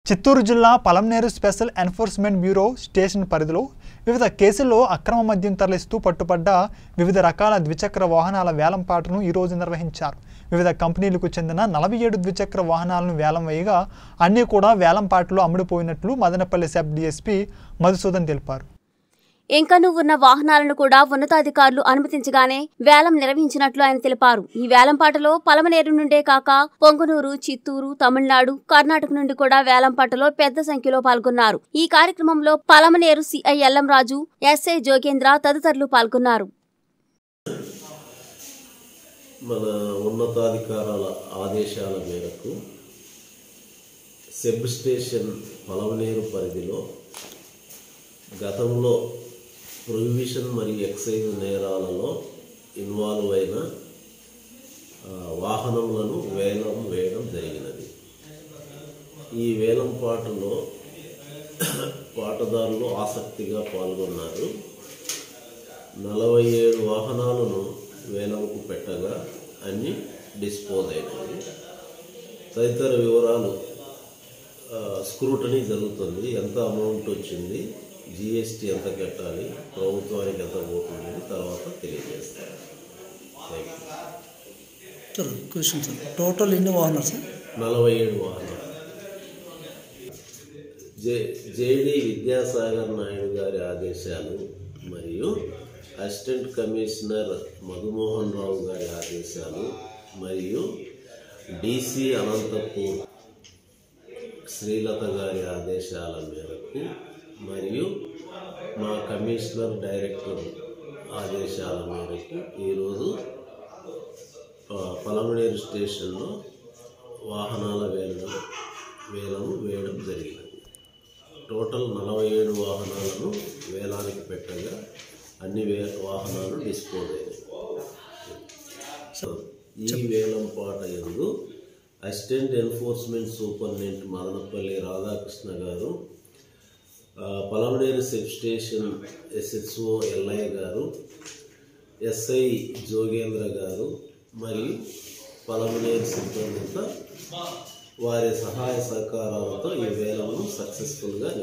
చిత్తూరు జిల్లా Palamaner special enforcement bureau station పరిధిలో వివిధ కేసుల్లో అక్రమ మద్యం తరలిస్తూ పట్టుబడ్డ వివిధ రకాల ద్విచక్ర వాహనాల వేలంపాటను ఈరోజు నిర్వహించారు వివిధ కంపెనీలకు చెందిన నలభై ఏడు ద్విచక్ర వాహనాలను వేలం వేయగా అన్నీ కూడా వేలంపాటలో అమ్ముడుపోయినట్లు మదనపల్లి సబ్ డిఎస్పీ మధుసూదన్ తెలిపారు ఇంకనూ ఉన్న వాహనాలను కూడా ఉన్నతాధికారులు అనుమతించగానే వేలం నిర్వహించినట్లు ఆయన తెలిపారు ఈ వేలంపాటలో పలమనేరు నుండే కాక పొంగునూరు చిత్తూరు తమిళనాడు కర్ణాటక నుండి కూడా వేలంపాటలో పెద్ద సంఖ్యలో పాల్గొన్నారు ఈ కార్యక్రమంలో పలమనేరు సిఐ ఎల్లం రాజు ఎస్ఐ జోగేంద్ర తదితరులు పాల్గొన్నారు మన ఉన్నతాధికారాల ఆదేశాల మేరకు సెబ్ స్టేషన్ పలవనేరు పరిధిలో గతంలో ప్రొహిబిషన్ మరియు ఎక్సైజ్ నేరాలలో ఇన్వాల్వ్ అయిన ఆ, వాహనములను వేలం వేయడం జరిగినది ఈ వేలం పాటలో పాటదారులు ఆసక్తిగా పాల్గొన్నారు నలభై ఏడు వాహనాలను వేలంకు పెట్టగా అన్ని డిస్పోజ్ అయినాయి తదితర వివరాలు స్క్రూటనీ జరుగుతుంది ఎంత అమౌంట్ వచ్చింది జిఎస్టీ ఎంత కట్టాలి ప్రభుత్వానికి ఎంత పోతుంది తర్వాత తెలియజేస్తారు thank you sir question sir total ఎన్ని వాహనాలు సార్ నలభై ఏడు వాహనాలు జే జేడి విద్యాసాగర్ నాయుడు గారి ఆదేశాలు మరియు అసిస్టెంట్ కమిషనర్ మధుమోహన్ రావు గారి ఆదేశాలు మరియు డిసి అనంతపూర్ శ్రీలత గారి ఆదేశాల మేరకు మరియు మా కమిషనర్ డైరెక్టర్ ఆదేశాల మేరకు ఈరోజు ఆ, పలమనేరు స్టేషన్లో వాహనాల వేలం వేలము వేయడం జరిగినది టోటల్ నలభై ఏడు వాహనాలను వేలానికి పెట్టగా అన్ని వే వాహనాలు డిస్పోజ్ అయినాయి సో ఈ వేలం పాట ఎందు assistant enforcement superintendent Madanapalle Radhakrishna garu ఆ, పలమనేరు సబ్ స్టేషన్ ఎస్హెచ్ఓ ఎల్ఐ గారు ఎస్ఐ జోగేంద్ర గారు మరియు పలమనేరు సిబ్బందితో వారి సహాయ సహకారాలతో ఈ వేలము సక్సెస్ఫుల్గా